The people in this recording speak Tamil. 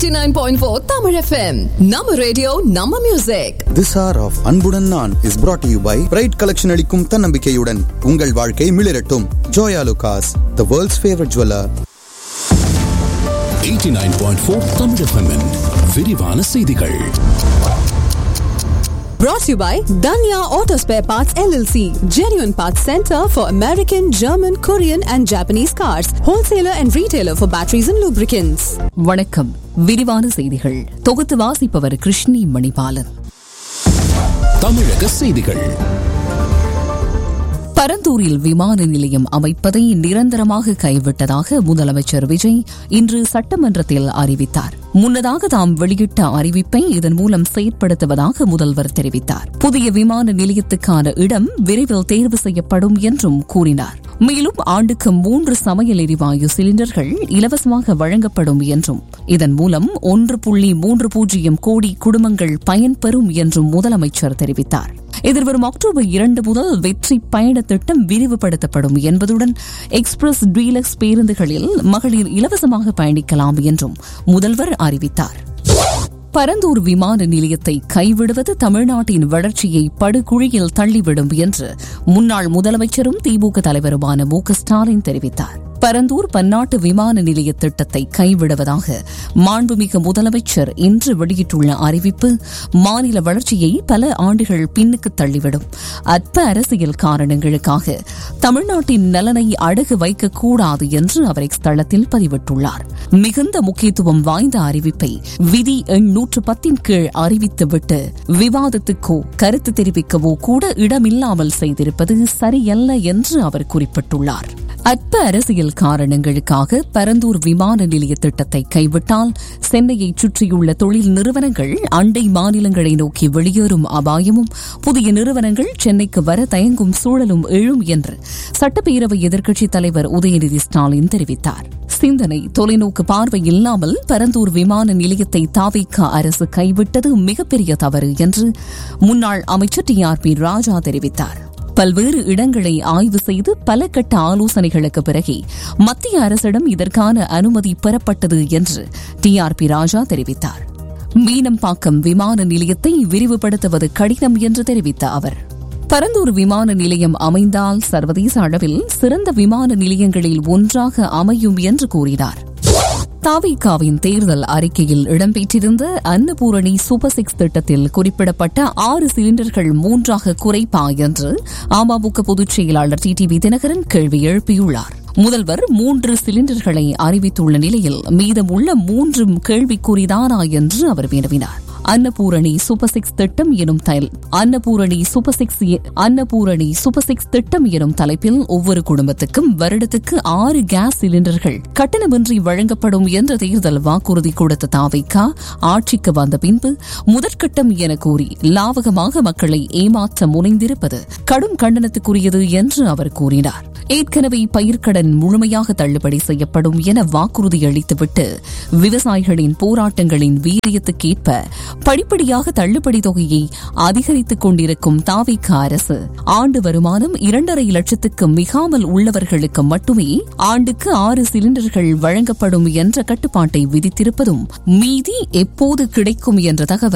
89.4 Tamil FM. நம்ம ரேடியோ நம்ம மியூசிக் This hour of அன்புடன் நான் is brought to you by bright collection அளிக்கும் தன்னம்பிக்கையுடன் உங்கள் வாழ்க்கை மிளிரட்டும் Joya லுகாஸ் the world's favorite jeweler 89.4 Tamil FM -இன் விரிவான செய்திகள் brought to you by Danya Auto Spare Parts LLC. Genuine Parts Center for American, German, Korean and Japanese cars. Wholesaler and retailer for batteries and lubricants. வணக்கம் விரிவான செய்திகள் தொகுத்து வாசிப்பவர் கிருஷ்ணி மணிபாலன் தமிழக செய்திகள் பரந்தூரில் விமான நிலையம் அமைப்பதை நிரந்தரமாக கைவிட்டதாக முதலமைச்சர் விஜய் இன்று சட்டமன்றத்தில் அறிவித்தார் முன்னதாக தாம் வெளியிட்ட அறிவிப்பை இதன் மூலம் செயற்படுத்துவதாக முதல்வர் தெரிவித்தார் புதிய விமான நிலையத்துக்கான இடம் விரைவில் தேர்வு செய்யப்படும் என்றும் கூறினார் மேலும் ஆண்டுக்கு மூன்று சமையல் எரிவாயு சிலிண்டர்கள் இலவசமாக வழங்கப்படும் என்றும் இதன் மூலம் ஒன்று புள்ளி மூன்று பூஜ்ஜியம் கோடி குடும்பங்கள் பயன்பெறும் என்றும் முதலமைச்சர் தெரிவித்தார் எதிர்வரும் அக்டோபர் இரண்டு முதல் வெற்றி பயண திட்டம் விரிவுபடுத்தப்படும் என்பதுடன் எக்ஸ்பிரஸ் டீலக்ஸ் பேருந்துகளில் மகளிர் இலவசமாக பயணிக்கலாம் என்றும் முதல்வர் அறிவித்தார் பரந்தூர் விமான நிலையத்தை கைவிடுவது தமிழ்நாட்டின் வளர்ச்சியை படுகுழியில் தள்ளிவிடும் என்று முன்னாள் முதலமைச்சரும் திமுக தலைவருமான மு க ஸ்டாலின் தெரிவித்தார் பரந்தூர் பன்னாட்டு விமான நிலைய திட்டத்தை கைவிடுவதாக மாண்புமிகு முதலமைச்சர் இன்று வெளியிட்டுள்ள அறிவிப்பு மாநில வளர்ச்சியை பல ஆண்டுகள் பின்னுக்கு தள்ளிவிடும் அற்ப அரசியல் காரணங்களுக்காக தமிழ்நாட்டின் நலனை அடகு வைக்கக்கூடாது என்று அவர் தளத்தில் பதிவிட்டுள்ளார் மிகுந்த முக்கியத்துவம் வாய்ந்த அறிவிப்பை விதி எண் நூற்று பத்தின் கீழ் அறிவித்துவிட்டு விவாதத்துக்கோ கருத்து தெரிவிக்கவோ கூட இடமில்லாமல் செய்திருப்பது சரியல்ல என்று அவர் குறிப்பிட்டுள்ளார் அற்ப அரசியல் காரணங்களுக்காக பரந்தூர் விமான நிலைய திட்டத்தை கைவிட்டால் சென்னையை சுற்றியுள்ள தொழில் நிறுவனங்கள் அண்டை மாநிலங்களை நோக்கி வெளியேறும் அபாயமும் புதிய நிறுவனங்கள் சென்னைக்கு வர தயங்கும் சூழலும் எழும் என்று சட்டப்பேரவை எதிர்க்கட்சித் தலைவர் உதயநிதி ஸ்டாலின் தெரிவித்தார் சிந்தனை தொலைநோக்கு பார்வை இல்லாமல் பரந்தூர் விமான நிலையத்தை தாவிக்க அரசு கைவிட்டது மிகப்பெரிய தவறு என்று முன்னாள் அமைச்சர் டி ஆர் பி ராஜா தெரிவித்தார் பல்வேறு இடங்களை ஆய்வு செய்து பல கட்ட ஆலோசனைகளுக்கு பிறகே மத்திய அரசிடம் இதற்கான அனுமதி பெறப்பட்டது என்று டி ஆர் பி ராஜா தெரிவித்தார் மீனம்பாக்கம் விமான நிலையத்தை விரிவுபடுத்துவது கடினம் என்று தெரிவித்த அவர் பரந்தூர் விமான நிலையம் அமைந்தால் சர்வதேச அளவில் சிறந்த விமான நிலையங்களில் ஒன்றாக அமையும் என்று கூறினார் தாவிகாவின் தேர்தல் அறிக்கையில் இடம்பெற்றிருந்த அன்னபூரணி சூப்பர் சிக்ஸ் திட்டத்தில் குறிப்பிடப்பட்ட ஆறு சிலிண்டர்கள் மூன்றாக குறைப்பா என்று அமமுக பொதுச் செயலாளர் டி டி வி தினகரன் கேள்வி எழுப்பியுள்ளார் முதல்வர் மூன்று சிலிண்டர்களை அறிவித்துள்ள நிலையில் மீதமுள்ள மூன்றும் கேள்விக்குறிதானா என்று அவர் வினவினார் அன்னபூரணி சூப்பர் சிக்ஸ் திட்டம் எனும் Annapurani super six Annapurani super six திட்டம் எனும் தலைப்பில் ஒவ்வொரு குடும்பத்துக்கும் வருடத்துக்கு ஆறு கேஸ் சிலிண்டர்கள் கட்டணமின்றி வழங்கப்படும் என்ற தேர்தல் வாக்குறுதி கொடுத்த தாவைக்கா ஆட்சிக்கு வந்த பின்பு முதற்கட்டம் என கூறி லாவகமாக மக்களை ஏமாற்ற முனைந்திருப்பது கடும் கண்டனத்துக்குரியது என்று அவர் கூறினார் ஏற்கனவே பயிர்க்கடன் முழுமையாக தள்ளுபடி செய்யப்படும் என வாக்குறுதி அளித்துவிட்டு விவசாயிகளின் போராட்டங்களின் வீரியத்துக்கேற்ப படிப்படியாக தள்ளுபடி தொகையை அதிகரித்துக் கொண்டிருக்கும் தாவிக அரசு ஆண்டு வருமானம் இரண்டரை லட்சத்துக்கு மிகாமல் உள்ளவர்களுக்கு மட்டுமே ஆண்டுக்கு ஆறு சிலிண்டர்கள் வழங்கப்படும் என்ற கட்டுப்பாட்டை விதித்திருப்பதும் மீதி எப்போது கிடைக்கும் என்ற தகவல்